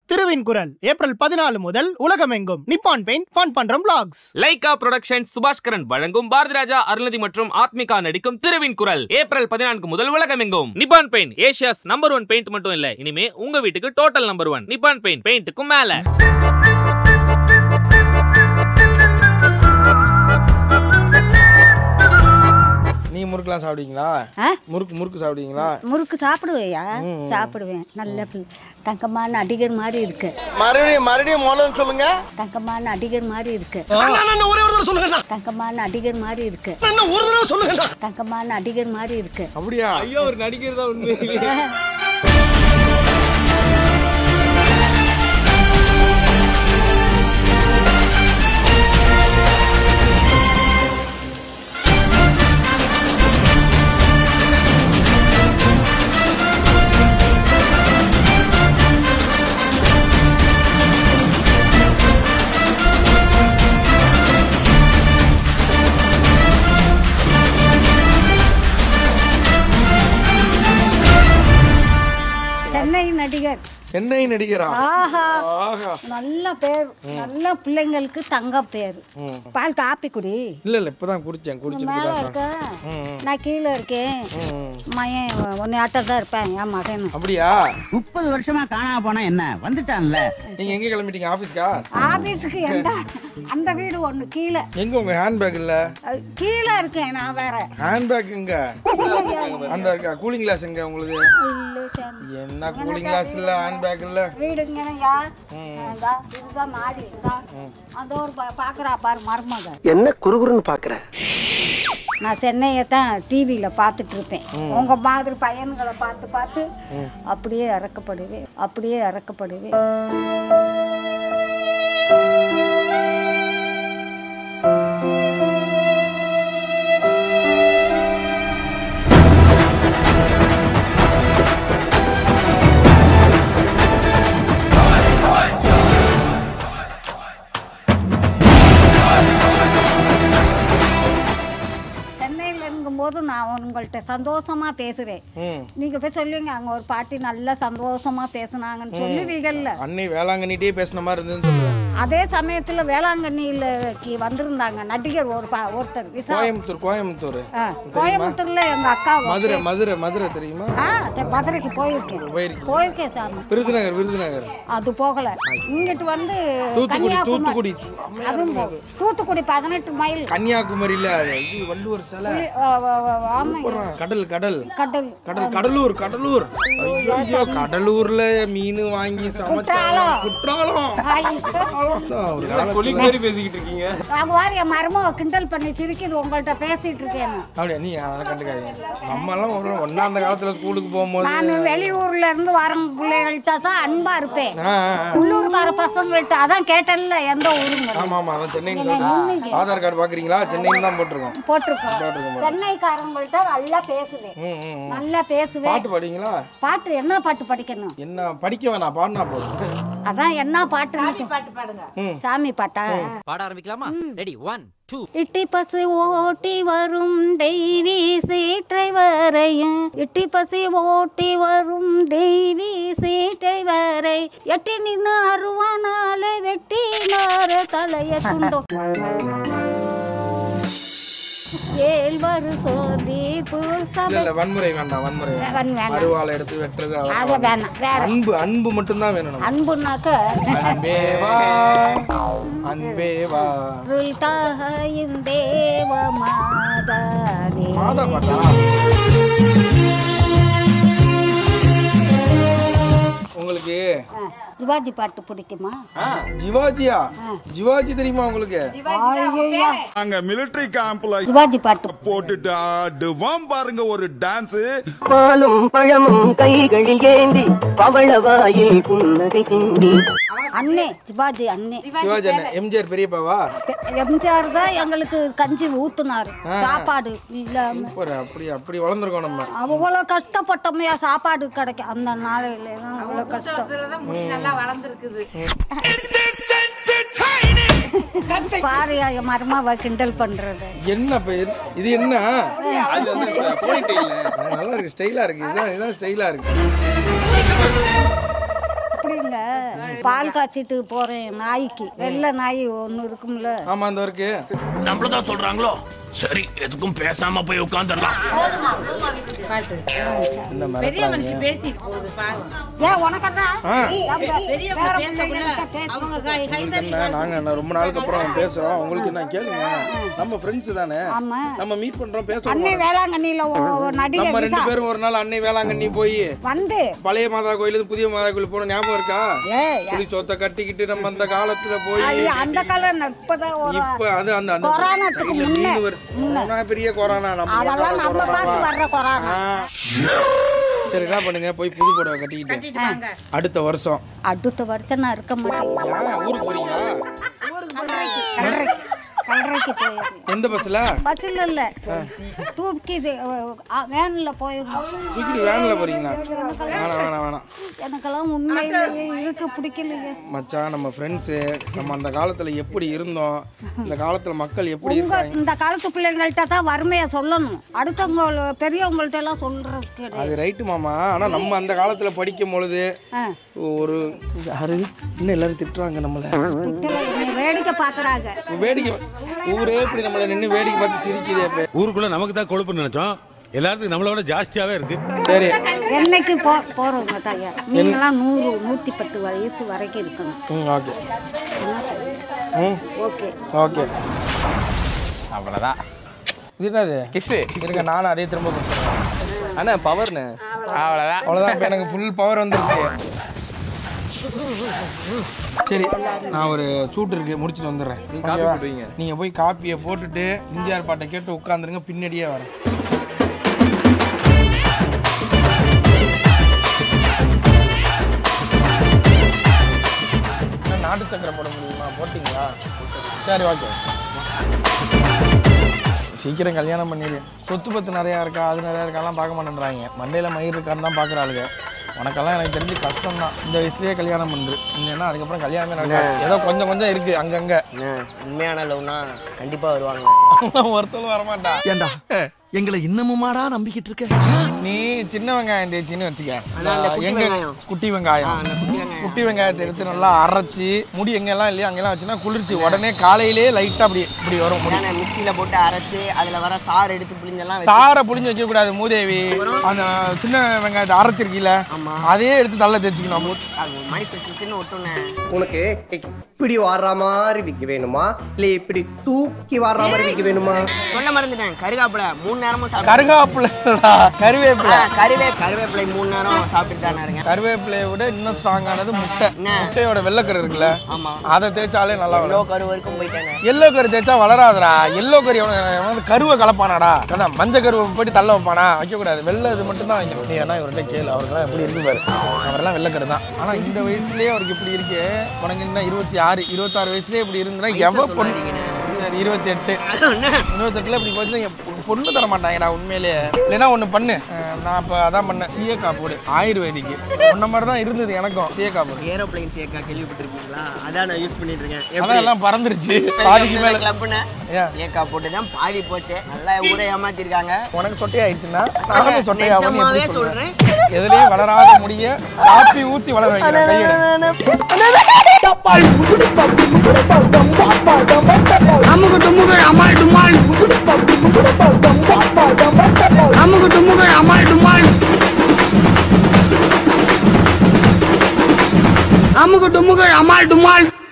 திருவின் குரல் ஏப்ரல் பதினாலு முதல் உலகமெங்கும் நிப்பான் பெயிண்ட் ஃபன் பண்றோம் vlogs லைகா புரொடக்ஷன் சுபாஷ்கரன் வழங்கும் பாரதிராஜா அருள்நிதி மற்றும் ஆத்மிகா நடிக்கும் திருவின் குரல் ஏப்ரல் பதினான்கு முதல் உலகமெங்கும் Nippon Paint Asia's number one paint மட்டும் இல்ல இனிமே உங்க வீட்டுக்கு total number one Nippon Paint பெயிண்ட்டுக்கும் மேல நீ முறுக்குலாம் சாப்பிடுவீங்களா ஆ? முறுக்கு முறுக்கு சாப்பிடுவீங்களா முறுக்கு சாப்பிடுவேயா சாப்பிடுவேன் நல்ல பிள்ளை. தங்கமான நடிகர் மாதிரி இருக்கு மறுபடியும் மறுபடியும் மூலம் சொல்லுங்க தங்கமான நடிகர் மாதிரி இருக்கு ஒரே ஒரு தடவை சொல்லுங்க தங்கமான நடிகர் மாதிரி இருக்கு ஒரு தடவை சொல்லுங்க தங்கமான நடிகர் மாதிரி இருக்கு அப்படியா ஐயோ ஒரு நடிகர் தான் உண்மை சென்னை நடிகர் சென்னை நடிகரா ஆஹா ஆஹா நல்ல பேர் நல்ல பிள்ளைங்களுக்கு தங்க பேர் பால் காப்பி குடி இல்ல இல்ல இப்பதான் குடிச்சேன் குடிச்சிட்டு மேல தான் இருக்க ம், நான் கீழே இருக்கேன் ம். மயன் ஒன்னு ஆட்ட தான் இருப்பேன் என் மகன் அப்படியா முப்பது வருஷமா காணாம போனா என்ன வந்துட்டான்ல நீங்க எங்க கிளம்பிட்டீங்க ஆபீஸ்க்கா ஆபீஸுக்கு எந்த அந்த வீடு ஒண்ணு கீழே எங்க உங்க ஹேண்ட்பேக் இல்ல அது கீழே இருக்கேன் நான் வேற ஹேண்ட்பேக் எங்க அந்த இருக்கா கூலிங் கிளாஸ் எங்க உங்களுக்கு இல்ல சாமி. என்ன கூலிங் கிளாஸ் இல்ல ஹேண்ட்பேக் இல்ல வீடுங்கனையா இந்தா, இதுதான் மாடி இந்தா. அதோ ஒரு பா- பாக்குறா பாரு மருமக என்ன குறுகுறுன்னு பாக்குற நான் சென்னையை தான் டிவியில் பார்த்துட்டு இருப்பேன் உங்க மாதிரி பையன்களை பார்த்து பார்த்து அப்படியே இறக்கப்படுவேன் அப்படியே இறக்கப்படுவேன் சென்னையில் இருக்கும்போது நான் உங்கள்கிட்ட சந்தோஷமா பேசுறேன் ம் நீங்க போய் சொல்லுவீங்க அங்க ஒரு பாட்டி நல்லா சந்தோஷமா பேசுனாங்கன்னு சொல்லுவீங்கல்ல அன்னை வேளாங்கண்ணிட்டே பேசின மாதிரி இருந்ததுன்னு சொல்லுவேன் அதே சமயத்துல வேளாங்கண்ணியிலக்கு வந்திருந்தாங்க நடிகர் ஒரு பா ஒருத்தர் விசா கோயம்புத்தூர் கோயம்புத்தூர் ஆ, கோயம்புத்தூர்ல எங்க அக்கா மதுரை மதுரை மதுரை தெரியுமா ஆ தெ- மதுரைக்கு போயிருக்கேன் போயிருக்கீங்க போயிருக்கேன் சாமி விருதுநகர் விருதுநகர் அது போகல இங்கிட்டு வந்து தூத்துக்குடி கன்னியாகுமரி தூத்துக்குடி அதுவும் போ- தூத்துக்குடி பதினெட்டு மைல் கன்னியாகுமரியில இது வள்ளுவர் சிலை ஆ, ஆ, ஆ, ஆமாங்க கடல் கடல் கடல் கடல் கடலூர் கடலூர் ஐயோ ஐயோ கடலூர்ல மீன் வாங்கி சமைச்சா குற்றாலம். குற்றாலம் ஐயோ. ஒரு காலத்துல- பேசிக்கிட்டு இருக்கீங்க அவங்க வாரி என் மருமக கிண்டல் பண்ணி சிரிக்குது உங்கள்கிட்ட பேசிட்டு இருக்கேன் அப்படியா நீ அதெல்லாம் கண்டுக்காதீங்க நம்ம எல்லாம் ஒரு ஒன்னா அந்த காலத்துல ஸ்கூலுக்கு போகும்போது நான் வெளியூர்ல இருந்து வர பிள்ளைகள்கிட்ட தான் அன்பா இருப்பேன் ஆ, ஆ, ஆ. உள்ளூர்கார பசங்கள்ட்ட அதான் கேட்டேன்ல எந்த ஊருங்க ஆமா ஆமா அதான் சென்னைன்னு சொல்றேன் ஆதார் கார்டு பாக்குறீங்களா சென்னைன்னு தான் போட்டிருக்கோம் போட்டிருக்கோம் சென்னைக்காரங்கள்ட்ட நல்லா பேசுவேன் ம், ம், ம். நல்லா பேசுவேன் பாட்டு பாடுவீங்களா பாட்டு என்ன பாட்டு படிக்கணும் என்ன படிக்க வேணாம் பாடினா போதும் அதான் என்ன பாட்டு ம். சாமி பாட்டா பாட ஆரம்பிக்கலாமா ரெடி ஒன் டூ இட்டி பசு ஓட்டி வரும் டெய்வி சீற்றை வரையும் இட்டி பசி ஓட்டி வரும் டெய்வி சீற்றை வரை எட்டி நின்று அருவானால வெட்டினார தலைய துண்டோ ஏழ்வரு சோதீர்ப்பு இல்ல சபை இல்ல வன்முறை வேண்டாம் வன்முறை வேண்டாம். வேணாம், வேணாம். அருவாளை எடுத்து வெட்டுறது அதெல்லாம் அது வேணாம் வேற அன்பு அன்பு மட்டும்தான் வேணும் நமக்கு. அன்புனாக்க அன்பே வா அன்பே வா அருள் தாயின் தேவ மாதாவே மாதா பாட்டா உங்களுக்கு ஆ, சிவாஜி பாட்டு பிடிக்குமா ஜிவாஜியா ஜிவாஜி தெரியுமா உங்களுக்கு ஐயையோ, அங்க மிலிட்டரி கேம்ப்ல சிவாஜி பாட்டு போட்டுட்டு ஆடுவான் பாருங்க ஒரு டான்ஸ் பாலும் பழமும் கைகளில் ஏந்தி பவளவாயில் புன்னகை சிந்தி அண்ணே சிவாஜி அண்ணே சிவாஜி அண்ணன் எம்ஜிஆர் பெரியப்பாவா எம்ஜிஆர் தான் எங்களுக்கு கஞ்சி ஊத்துனாரு சாப்பாடு இல்லாம சூப்பர் அப்படி அப்படி வளர்ந்துருக்கோம் நம்ம அவ்வளோ கஷ்டப்பட்டோமையா சாப்பாடு கிடைக்க அந்த நாளையில தான் அவ்வளோ கஷ்டம் பாரு என் மருமாவை கிண்டல் பண்றது என்ன பேர் இது என்ன போயிட்டு இல்ல நல்லா இருக்கு ஸ்டைலா இருக்கு இதுதான் இதுதான் ஸ்டைலா இருக்கு அப்படிங்க பால் காய்ச்சிட்டு போறேன் நாய்க்கு வெள்ளை நாய் ஒண்ணு இருக்கும்ல ஆமா அந்த ஒர்க்கு நம்மளதான் சொல்றாங்களோ சரி எதுக்கும் பேசாம போய் உட்காந்துடலாம் இந்த பெரிய மிரட்டுறாங்க. மனுஷி பேசிட்டு போகுது பாவம் ஏன் உனக்கண்ணா ஆ. பெரியவங்க பேசக்குள்ள அவங்க கை கை தட்டி என்ன நாங்க என்ன ரொம்ப நாளுக்கு அப்புறம் பேசுறோம் உங்களுக்கு என்ன கேளுங்க நம்ம ஃப்ரெண்ட்ஸ் தானே ஆமா நம்ம மீட் பண்றோம் அன்னை பேசுறோம் வேளாங்கண்ணில ஒ- ஒரு நம்ம நடிகர் ரெண்டு விசா பேரும் ஒரு நாள் அன்னை வேளாங்கண்ணி போய் வந்து பழைய மாதா கோயிலுக்கு புதிய மாதா கோயில் போன ஞாபகம் இருக்கா ஏ புளி சொத்தை கட்டிக்கிட்டு நம்ம அந்த காலத்துல போய் ஐயோ, அந்த காலம் இப்பதான் ஒரு இப்ப அது அந்த அந்த கொரோனாத்துக்கு சைடுல முன்ன. மீன் வரு- கொரோனா பெரிய கொரோனா நம்ம அதெல்லாம் நம்ம கொரோனா பார்த்து வா. வர்ற கொரோனா ஆ. சரி என்ன பண்ணுங்க போய் புது புடவை கட்டிக்கிட்டு அடுத்த வருஷம் அடுத்த வருஷம் நான் இருக்க மாட்டேன் ஏன் ஊருக்கு போறீங்களா கல்லறைக்கு கல்லறைக்கு போயிடணும் எந்த பஸ்ல பஸ்ஸில் இல்ல தூக்கி இது வேனில் போயிடணும் தூக்கிட்டு வேன்ல போறீங்களா வேணாம் வேணாம் வேணாம் எனக்கெல்லாம் உண்மையிலேயே இருக்கு பிடிக்கலையே மச்சான் நம்ம ஃப்ரெண்ட்ஸு நம்ம அந்த காலத்துல எப்படி இருந்தோம் இந்த காலத்துல மக்கள் எப்படி உங்க இருக்காங்க இந்த காலத்து பிள்ளைங்கள்ட்ட தான் வறுமையை சொல்லணும் அடுத்தவங்க பெரியவங்கள்ட்ட எல்லாம் சொல்றது கிடையாது அது ரைட்டு மாமா ஆனா நம்ம அந்த காலத்துல படிக்கும் பொழுது ஆ. ஒரு யாரு இன்னும் எல்லாரும் திட்டுறாங்க நம்மள திட்டல, என்னை வேடிக்கை பார்க்கறாங்க வேடிக்கை ஊரே இப்படி நம்மள நின்று வேடிக்கை பார்த்து சிரிக்குதே இப்ப ஊருக்குள்ள நமக்கு தான் கொழுப்புன்னு நினைச்சோம் எல்லாத்துக்கும் நம்மளை விட ஜாஸ்தியாவே இருக்கு சரி என்னைக்கு போ போறவங்க தாயா நீங்களாம் நூறு நூத்தி பத்து வயசு வரைக்கும் இருக்கணும் ம் ஓகே என்ன சொல்றீங்க? ம் ஓகே ஓகே அவ்வளோதான் இது என்னது கிஸ்ஸு இருங்க நானும் அதே திரும்ப கொடுத்துறேன் அண்ணா பவர்ண்ணே அவ்வளோதான் அவ்வளோதான் இப்போ எனக்கு ஃபுல் பவர் வந்துருச்சு சரி நான் ஒரு சூட் இருக்கு முடிச்சுட்டு வந்துடுறேன் நீங்க காப்பி ஓகேவா? போடுவீங்க. நீங்க போய் காப்பியை போட்டுட்டு எம்ஜிஆர் பாட்டை கேட்டு உட்காந்துருங்க பின்னாடியே வரேன் என்ன நாட்டு சக்கரை போட முடியுமா போட்டிங்களா சரி ஓகே சீக்கிரம் கல்யாணம் பண்ணிடு சொத்து பத்து நிறையா இருக்கா அது நிறையா இருக்காலாம் பார்க்க மாட்டேன்றாங்க மண்டையில் மயிர் இருக்கான்னு தான் பார்க்குற ஆளுங்க உனக்கெல்லாம் எனக்கு தெரிஞ்சு கஷ்டம் தான் இந்த வயசுலயே கல்யாணம் பண்ணுது இல்லைன்னா அதுக்கப்புறம் கல்யாணமே நடக்காது ஏதோ கொஞ்சம் கொஞ்சம் இருக்கு அங்கங்க உண்மையான லவ்னா கண்டிப்பா வருவாங்க ஒருத்தரும் வரமாட்டா ஏண்டா எங்களை இன்னமுமாடா நம்பிக்கிட்டு இருக்க நீ சின்ன வெங்காயம் தேய்ச்சின்னு வச்சுக்க அண்ணா, அந்த குட்டி எங்க வெங்காயம். குட்டி வெங்காயம் அந்த குட்டி வெங்காயம். குட்டி வெங்காயத்தை எடுத்து நல்லா அரைச்சி முடி எங்கெல்லாம் இல்லையா அங்கெல்லாம் வச்சுன்னா குளிர்ச்சி உடனே காலையிலேயே லைட்டா அப்படி இப்படி வரும் முடி அதானே மிக்சியில போட்டு அரைச்சு அதுல வர சாறு எடுத்து புளிஞ்செல்லாம் வச்சு- சாரை புளிஞ்சு வைக்க கூடாது மூதேவி அந்த சின்ன வெங்காயத்தை அரைச்சிருக்கீல அதே எடுத்து தள்ள தேய்ச்சிக்கணும் அது ஒரு மாதிரி பிசு பிசுன்னு ஒட்டுனே உனக்கு இப்படி வர்ற மாதிரி விற்க வேணுமா இல்ல இப்படி தூக்கி வர்ற மாதிரி விற்க வேணுமா சொல்ல மறந்துட்டேன் கருகாப்புல மூணு நேரமும் சாப்பிட்டு கருகாப்புலடா கருவேப்பிலை கருவே கருவேப்பிலை மூணு நேரம் சாப்பிட்டு தானே இருக்கேன் கருவேப்பிலையை விட இன்னும் ஸ்ட்ராங்கானது முட்டை முட்டையோட வெள்ளைக்கரு இருக்குல்ல ஆமா அதை தேய்ச்சாலே நல்லா எல்லோ வரும் கரு வரைக்கும் போயிட்டாங்க எல்லோ கரு தேய்ச்சா வளராதுடா எல்லோ கரு எவன- எவன் வந்து கருவை கலப்பானாடா அதான் மஞ்சள் கருவை போட்டு தள்ள வைப்பானா வைக்கக்கூடாது வெள்ளை இது மட்டும் தான் வைக்கணும் நீ வேணா இவர்கிட்ட கேளு அவருக்கெல்லாம் எப்படி இருக்கு பாரு அவரெல்லாம் வெள்ளைக்கரு தான் ஆனா இந்த வயசுலயே அவருக்கு இப்படி இருக்கு உனக்கு என்ன இருபத்தி ஆறு இருபத்தாறு வயசுலயே இப்படி இருந்தா எவ பொண்ணு சரி இருபத்தி எட்டு இருபத்தெட்டுல இப்படி போச்சுன்னா என் பொ- பொண்ணு தர மாட்டாங்கடா உண்மையிலேயே இல்லைன்னா ஒன்று பண்ணு அஹ் நான் இப்போ அதான் பண்ணேன் சீயக்கா போடு ஆயுர்வேதிக்கு உன்ன மாதிரி தான் இருந்தது எனக்கும் சீயக்கா போடு ஏரோப்ளைன் சேக்கா கேள்விப்பட்டிருக்கீங்களா அதான் நான் யூஸ் பண்ணிட்டு இருக்கேன் அதான் எல்லாம் பறந்துருச்சு பாதிக்கு மேல கிளப்னு ஏன்? சேக்கா போட்டு தான் பாதி போச்சு நல்லா ஊரை ஏமாத்திருக்காங்க உனக்கு சொட்டை ஆயிடுச்சுன்னா நானும் சொட்டையா பண்ணி நிஜமாவே எப்படி சொல்றேன் சொல்றேன் எதுலயும் வளராத முடிய காப்பி ஊத்தி வளர வைக்கிறேன் கையில அமுகு டுமுகு அமால் டுமால் அமுகு டுமுகு அமால் டுமால் அமுகு டுமுகு அமால் டுமால்